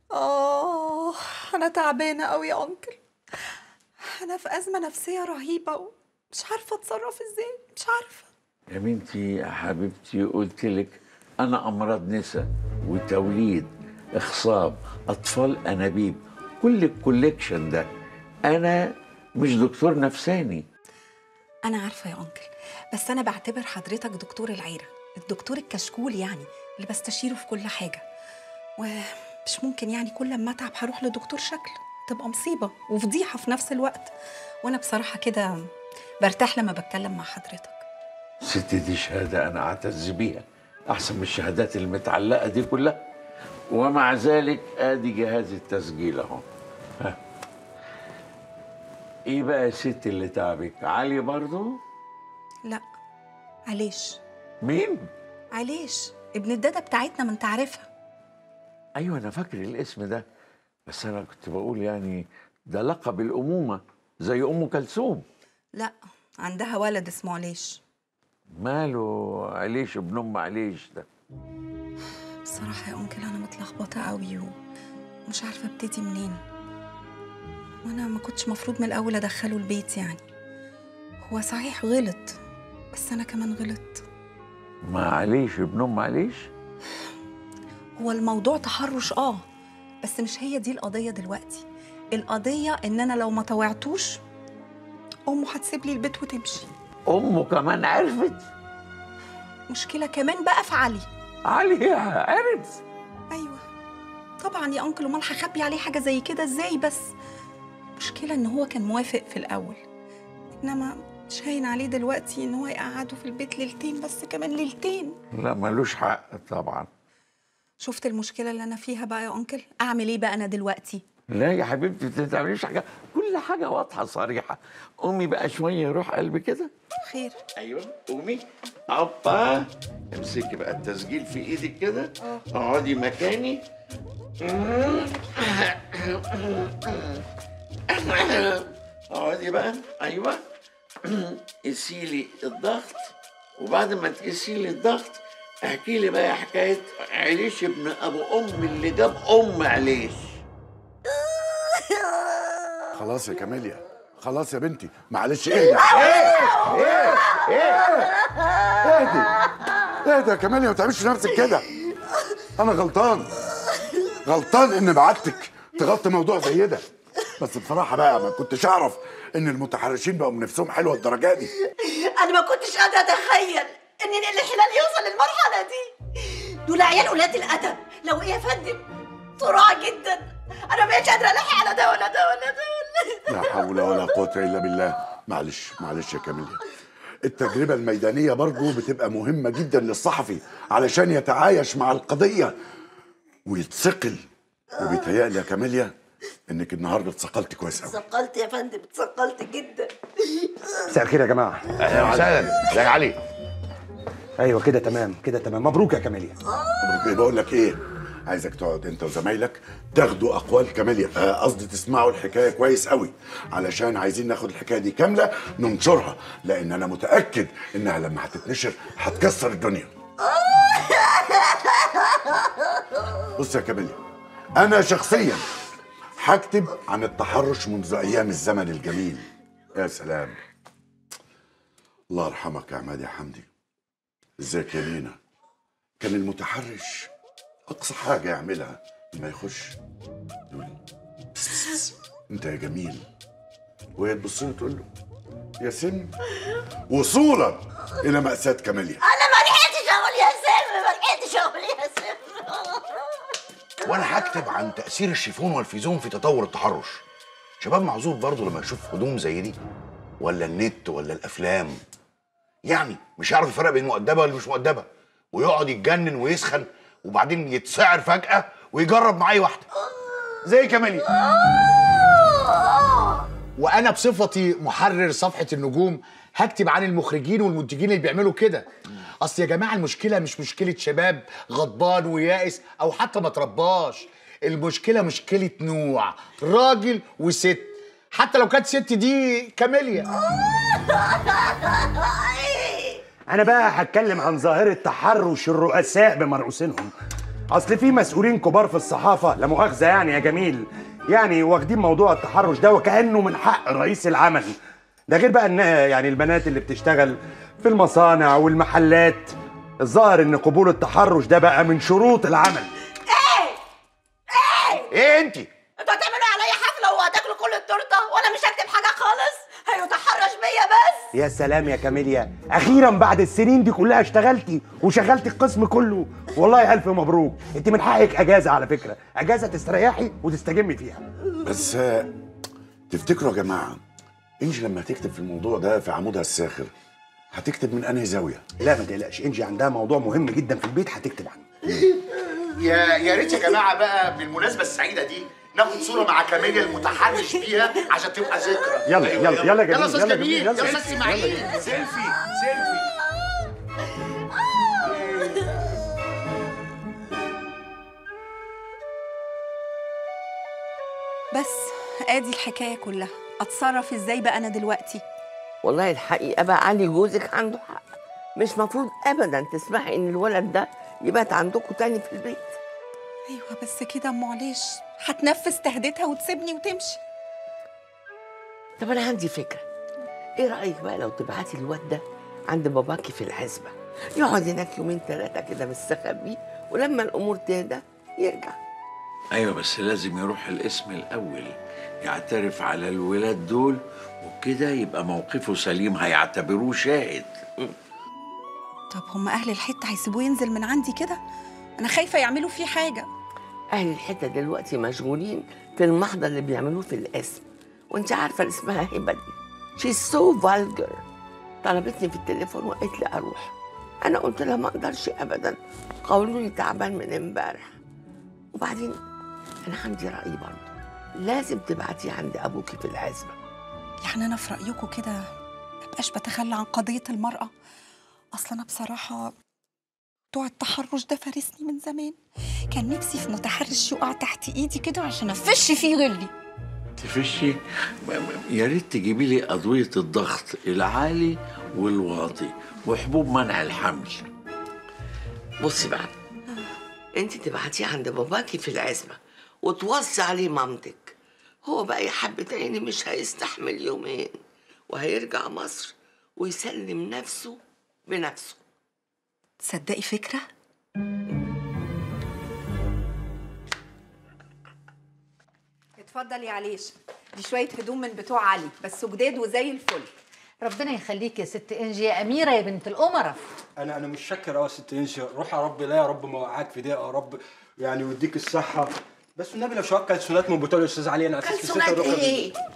آه أنا تعبانة أوي يا أنكل أنا في أزمة نفسية رهيبة ومش عارفة أتصرف إزاي مش عارفة يا بنتي يا حبيبتي قلت لك انا امراض نساء وتوليد اخصاب اطفال انابيب كل الكوليكشن ده انا مش دكتور نفساني أنا عارفة يا أنكل بس أنا بعتبر حضرتك دكتور العيلة الدكتور الكشكول يعني اللي بستشيره في كل حاجة ومش ممكن يعني كل ما أتعب هروح لدكتور شكل تبقى مصيبة وفضيحة في نفس الوقت وأنا بصراحة كده برتاح لما بتكلم مع حضرتك ست دي شهاده انا اعتز بيها احسن من الشهادات المتعلقه دي كلها ومع ذلك ادي جهاز التسجيل اهو ها. ايه بقى يا ست اللي تعبك علي برضو لا علاش مين علاش ابن الدادة بتاعتنا ما انت عارفها ايوه انا فاكر الاسم ده بس انا كنت بقول يعني ده لقب الامومه زي ام كلثوم لا عندها ولد اسمه علاش ماله عليش ابن ام عليش ده بصراحة يا أنكل أنا متلخبطة قوي ومش عارفة ابتدي منين وأنا ما كنتش مفروض من الأول أدخله البيت يعني هو صحيح غلط بس أنا كمان غلط ما عليش ابن ام عليش هو الموضوع تحرش آه بس مش هي دي القضية دلوقتي القضية إن أنا لو ما طوعتوش أمه هتسيب لي البيت وتمشي امه كمان عرفت مشكلة كمان بقى في علي علي عرف ايوه طبعا يا انكل امال هخبي عليه حاجه زي كده ازاي بس مشكله ان هو كان موافق في الاول انما مش هين عليه دلوقتي ان هو يقعده في البيت ليلتين بس كمان ليلتين لا ملوش حق طبعا شفت المشكله اللي انا فيها بقى يا انكل اعمل ايه بقى انا دلوقتي لا يا حبيبتي انت ما تعمليش حاجه كل حاجه واضحه صريحه قومي بقى شويه روح قلبي كده خير ايوه قومي ابا امسكي بقى التسجيل في ايدك كده اقعدي مكاني اقعدي بقى ايوه قيسي لي الضغط وبعد ما تقيسي لي الضغط احكي لي بقى حكايه عليش ابن ابو ام اللي جاب ام عليش خلاص يا كاميليا خلاص يا بنتي معلش اهدي اهدي اهدي يا كاميليا ما تعملش نفسك كده انا غلطان غلطان ان بعتك تغطي موضوع زي ده بس بصراحه بقى ما كنتش اعرف ان المتحرشين بقوا من نفسهم حلوه الدرجه دي انا ما كنتش قادره اتخيل ان الانحلال يوصل للمرحله دي دول عيال ولاد الادب لو ايه يا فندم صراع جدا انا ما بقتش قادره الحق على ده ولا ده ولا ده ولا لا حول ولا قوه الا بالله معلش معلش يا كاميليا التجربة الميدانية برضو بتبقى مهمة جدا للصحفي علشان يتعايش مع القضية ويتثقل وبيتهيألي يا كاميليا انك النهارده اتثقلت كويس قوي اتثقلت يا فندم اتثقلت جدا مساء الخير يا جماعه اهلا وسهلا ازيك يا علي ايوه كده تمام كده تمام مبروك يا كاميليا مبروك ايه بقول لك ايه عايزك تقعد انت وزمايلك تاخدوا اقوال كاميليا آه، قصدي تسمعوا الحكايه كويس قوي علشان عايزين ناخد الحكايه دي كامله ننشرها لان انا متاكد انها لما هتتنشر هتكسر الدنيا بص يا كاميليا انا شخصيا هكتب عن التحرش منذ ايام الزمن الجميل يا سلام الله يرحمك يا عماد يا حمدي ازيك يا مينا كان المتحرش اقصى حاجه يعملها لما يخش يقول بس بس بس انت يا جميل وهي تبص له تقول له يا سن وصولا الى ماساه كاميليا انا ما لحقتش اقول يا سم ما لحقتش اقول يا سم وانا هكتب عن تاثير الشيفون والفيزون في تطور التحرش شباب معذور برضه لما يشوف هدوم زي دي ولا النت ولا الافلام يعني مش هيعرف الفرق بين مؤدبه ولا مش مؤدبه ويقعد يتجنن ويسخن وبعدين يتسعر فجاه ويجرب مع اي واحده زي كمالي وانا بصفتي محرر صفحه النجوم هكتب عن المخرجين والمنتجين اللي بيعملوا كده اصل يا جماعه المشكله مش مشكله شباب غضبان ويائس او حتى ما ترباش المشكله مشكله نوع راجل وست حتى لو كانت ست دي كاميليا انا بقى هتكلم عن ظاهره تحرش الرؤساء بمرؤوسينهم اصل في مسؤولين كبار في الصحافه لا مؤاخذه يعني يا جميل يعني واخدين موضوع التحرش ده وكانه من حق رئيس العمل ده غير بقى ان يعني البنات اللي بتشتغل في المصانع والمحلات الظاهر ان قبول التحرش ده بقى من شروط العمل ايه انت انتوا هتعملوا عليا حفله وهتاكلوا كل التورته وانا مش هكتب حاجه خالص هيتحرش بيا بس يا سلام يا كاميليا اخيرا بعد السنين دي كلها اشتغلتي وشغلتي القسم كله والله الف مبروك انت من حقك اجازه على فكره اجازه تستريحي وتستجمي فيها بس آه، تفتكروا يا جماعه انجي لما هتكتب في الموضوع ده في عمودها الساخر هتكتب من انهي زاويه لا ما تقلقش انجي عندها موضوع مهم جدا في البيت هتكتب عنه يا يا ريت يا جماعه بقى بالمناسبه السعيده دي ناخد صوره مع كاميليا المتحرش بيها عشان تبقى ذكرى يلا يلا يلا يا جميل يلا يا استاذ يلا جميل جميل، يا يلا. استاذ اسماعيل سيلفي سيلفي بس ادي الحكايه كلها اتصرف ازاي بقى انا دلوقتي والله الحقيقة بقى علي جوزك عنده حق مش مفروض أبدا تسمحي إن الولد ده يبات عندكم تاني في البيت ايوه بس كده ام معلش هتنفذ تهديدها وتسيبني وتمشي طب أنا عندي فكرة إيه رأيك بقى لو تبعتي الواد ده عند باباكي في العزبة يقعد هناك يومين ثلاثة كده مستخبي ولما الأمور تهدى يرجع ايوه بس لازم يروح الاسم الاول يعترف على الولاد دول وكده يبقى موقفه سليم هيعتبروه شاهد طب هم اهل الحته هيسيبوه ينزل من عندي كده انا خايفه يعملوا فيه حاجه أهل الحتة دلوقتي مشغولين في المحضر اللي بيعملوه في القسم وأنت عارفة اللي اسمها هبة دي she's so vulgar طلبتني في التليفون وقالت لي أروح أنا قلت لها ما أقدرش أبدا قولوني تعبان من امبارح وبعدين أنا عندي رأي برضه لازم تبعتيه عند أبوكي في العزبة يعني انا في رايكم كده مبقاش بتخلى عن قضيه المراه اصل انا بصراحه بتوع التحرش ده فارسني من زمان كان نفسي في متحرش يقع تحت ايدي كده عشان افش فيه غلي تفشي م- م- يا ريت تجيبي لي ادويه الضغط العالي والواطي وحبوب منع الحمل بصي بقى انت تبعتيه عند باباكي في العزبة وتوصي عليه مامتك هو بقى يا حبة عيني مش هيستحمل يومين وهيرجع مصر ويسلم نفسه بنفسه تصدقي فكره اتفضل يا عليش دي شويه هدوم من بتوع علي بس جداد وزي الفل ربنا يخليك يا ست انجي يا اميره يا بنت الامراء انا انا مش شاكر يا ست انشا روح يا رب لا يا رب موقعك في دقيقه يا رب يعني ويديك الصحه بس النبي لو شويه كالسونات من بتوع الاستاذ علي انا اساس في كالسونات الستة وروح- ايه؟